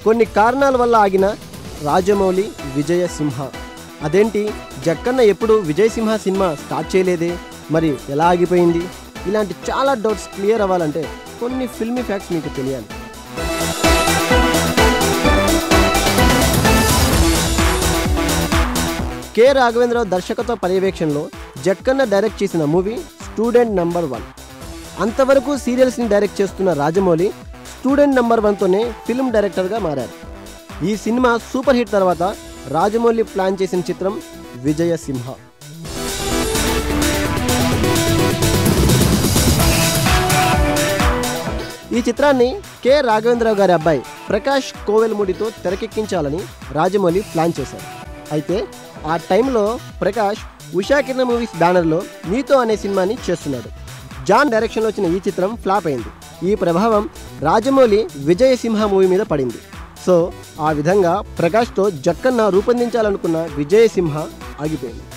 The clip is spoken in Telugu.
కొన్ని కారణాల వల్ల ఆగిన రాజమౌళి విజయ సింహ అదేంటి జక్కన్న ఎప్పుడు విజయ్ సింహ సినిమా స్టార్ట్ చేయలేదే మరి ఎలా ఆగిపోయింది ఇలాంటి చాలా డౌట్స్ క్లియర్ అవ్వాలంటే కొన్ని ఫిల్మీ ఫ్యాక్ట్స్ మీకు తెలియాలి కె రాఘవేంద్రరావు దర్శకత్వ పర్యవేక్షణలో జక్కన్న డైరెక్ట్ చేసిన మూవీ స్టూడెంట్ నంబర్ వన్ అంతవరకు సీరియల్స్ని డైరెక్ట్ చేస్తున్న రాజమౌళి స్టూడెంట్ నంబర్ వన్తోనే ఫిల్మ్ డైరెక్టర్గా మారారు ఈ సినిమా సూపర్ హిట్ తర్వాత రాజమౌళి ప్లాన్ చేసిన చిత్రం విజయ సింహ ఈ చిత్రాన్ని కె రాఘవేంద్రరావు గారి అబ్బాయి ప్రకాష్ కోవెల్ముడితో తెరకెక్కించాలని రాజమౌళి ప్లాన్ చేశారు అయితే ఆ టైంలో ప్రకాష్ ఉషా కిరణ్ మూవీస్ బ్యానర్లో నీతో అనే సినిమాని చేస్తున్నాడు జాన్ డైరెక్షన్లో వచ్చిన ఈ చిత్రం ఫ్లాప్ అయింది ఈ ప్రభావం రాజమౌళి విజయ సింహ మూవీ మీద పడింది సో ఆ విధంగా ప్రకాష్తో జక్కన్న రూపొందించాలనుకున్న విజయ సింహ ఆగిపోయింది